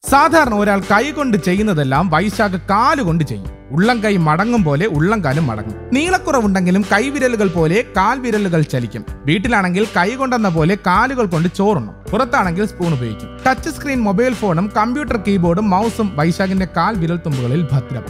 സാധാരണ ഒരാൾ കൈ കൊണ്ട് ചെയ്യുന്നതെല്ലാം വൈശാഖ് കാലുകൊണ്ട് ചെയ്യും ഉള്ളം കൈ മടങ്ങും പോലെ ഉള്ളം കാലും മടങ്ങും നീളക്കുറവുണ്ടെങ്കിലും കൈവിരലുകൾ പോലെ കാൽവിരലുകൾ ചലിക്കും വീട്ടിലാണെങ്കിൽ കൈ കൊണ്ടെന്ന പോലെ കാലുകൾ കൊണ്ട് ചോറുണ്ണും പുറത്താണെങ്കിൽ സ്പൂൺ ഉപയോഗിക്കും ടച്ച് സ്ക്രീൻ മൊബൈൽ ഫോണും കമ്പ്യൂട്ടർ കീബോർഡും മൗസും വൈശാഖിന്റെ കാൽ വിരൽ തുമ്പുകളിൽ ഭദ്രം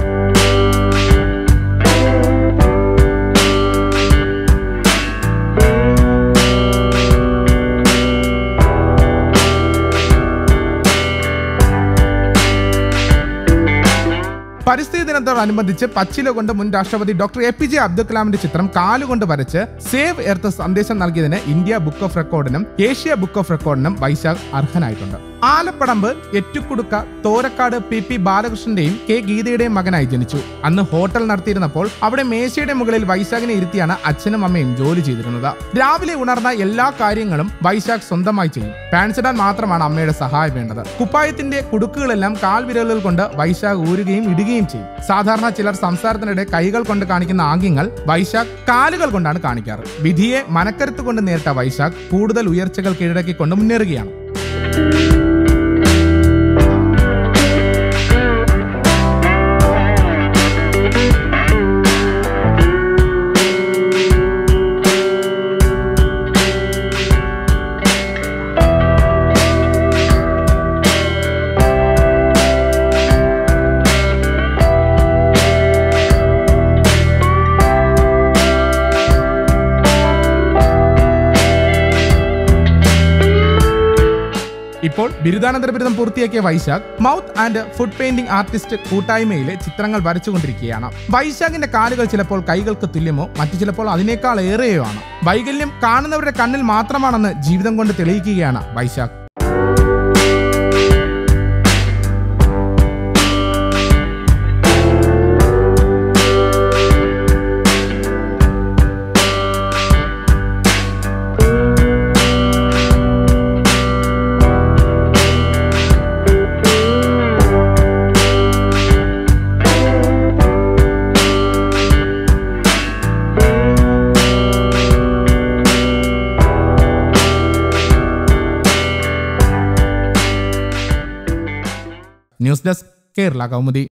പരിസ്ഥിതി ദിനത്തോടനുബന്ധിച്ച് പച്ചില കൊണ്ട് മുൻ രാഷ്ട്രപതി doctor A P J Abdul കലാമിന്റെ ചിത്രം കാലുകൊണ്ട് വരച്ച് സേവ് എർത്ത് സന്ദേശം നൽകിയതിന് ഇന്ത്യ ബുക്ക് ഓഫ് റെക്കോർഡിനും ഏഷ്യ ബുക്ക് ഓഫ് റെക്കോർഡിനും വൈശാഖ് അർഹനായിട്ടുണ്ട് ആലപ്പടമ്പ് എറ്റുകുടുക്ക തോരക്കാട് പി പി ബാലകൃഷ്ണന്റെയും കെ ഗീതയുടെയും മകനായി ജനിച്ചു അന്ന് ഹോട്ടൽ നടത്തിയിരുന്നപ്പോൾ അവിടെ മേശയുടെ മുകളിൽ വൈശാഖിനെ ഇരുത്തിയാണ് അച്ഛനും അമ്മയും ജോലി ചെയ്തിരുന്നത് രാവിലെ ഉണർന്ന എല്ലാ കാര്യങ്ങളും വൈശാഖ് സ്വന്തമായി ചെയ്യും പാൻസ് ഇടാൻ മാത്രമാണ് അമ്മയുടെ സഹായം വേണ്ടത് കുപ്പായത്തിന്റെ കുടുക്കുകളെല്ലാം കാൽവിരലുകൾ കൊണ്ട് വൈശാഖ് ഊരുകയും ഇടുകയും ചെയ്യും സാധാരണ ചിലർ സംസാരത്തിനിടെ കൈകൾ കൊണ്ട് കാണിക്കുന്ന ആംഗ്യങ്ങൾ വൈശാഖ് കാലുകൾ കൊണ്ടാണ് കാണിക്കാറ് വിധിയെ മനക്കരുത്ത് കൊണ്ട് നേരിട്ട വൈശാഖ് കൂടുതൽ ഉയർച്ചകൾ കീഴടക്കിക്കൊണ്ട് മുന്നേറുകയാണ് ഇപ്പോൾ ബിരുദാനന്തര ബിരുദം പൂർത്തിയാക്കിയ Vaishakh mouth and foot painting artist കൂട്ടായ്മയിലെ ചിത്രങ്ങൾ വരച്ചുകൊണ്ടിരിക്കുകയാണ് വൈശാഖിന്റെ കാലുകൾ ചിലപ്പോൾ കൈകൾക്ക് തുല്യമോ മറ്റു ചിലപ്പോൾ അതിനേക്കാൾ ഏറെയോ ആണ് വൈകല്യം കാണുന്നവരുടെ കണ്ണിൽ മാത്രമാണെന്ന് ജീവിതം കൊണ്ട് തെളിയിക്കുകയാണ് വൈശാഖ് ന്യൂസ് ഡെസ്ക് കേരള കൗമുദി